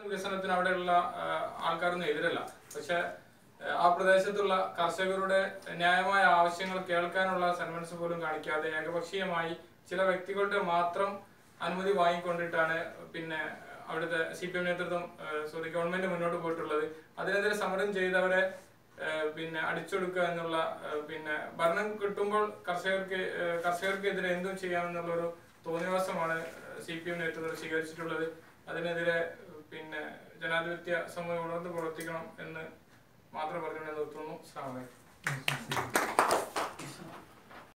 വികസനത്തിന് അവിടെയുള്ള ആ, ആൾക്കാരൊന്നും എതിരല്ല പക്ഷെ ആ, ആ പ്രദേശത്തുള്ള കർഷകരുടെ ന്യായമായ ആവശ്യങ്ങൾ കേൾക്കാനുള്ള സന്മനസ് പോലും കാണിക്കാതെ ഏകപക്ഷീയമായി ചില വ്യക്തികളുടെ മാത്രം അനുമതി വാങ്ങിക്കൊണ്ടിട്ടാണ് പിന്നെ അവിടുത്തെ സി പി എം നേതൃത്വം സോറി ഗവൺമെന്റ് മുന്നോട്ട് പോയിട്ടുള്ളത് അതിനെതിരെ സമരം ചെയ്തവരെ ആ, പിന്നെ അടിച്ചൊടുക്കുക എന്നുള്ള ആ, പിന്നെ ഭരണം കിട്ടുമ്പോൾ കർഷകർക്ക് ആ, കർഷകർക്കെതിരെ എന്തും ചെയ്യാമെന്നുള്ളൊരു തോന്നിവാസമാണ് സി പി എം നേതൃത്വം സ്വീകരിച്ചിട്ടുള്ളത് അതിനെതിരെ പിന്നെ ജനാധിപത്യ സമൂഹം ഉണർന്ന് പ്രവർത്തിക്കണം എന്ന് മാത്രം പറഞ്ഞുകൊണ്ട് നിർത്തുന്നു അസ്സാം വലൈക്കും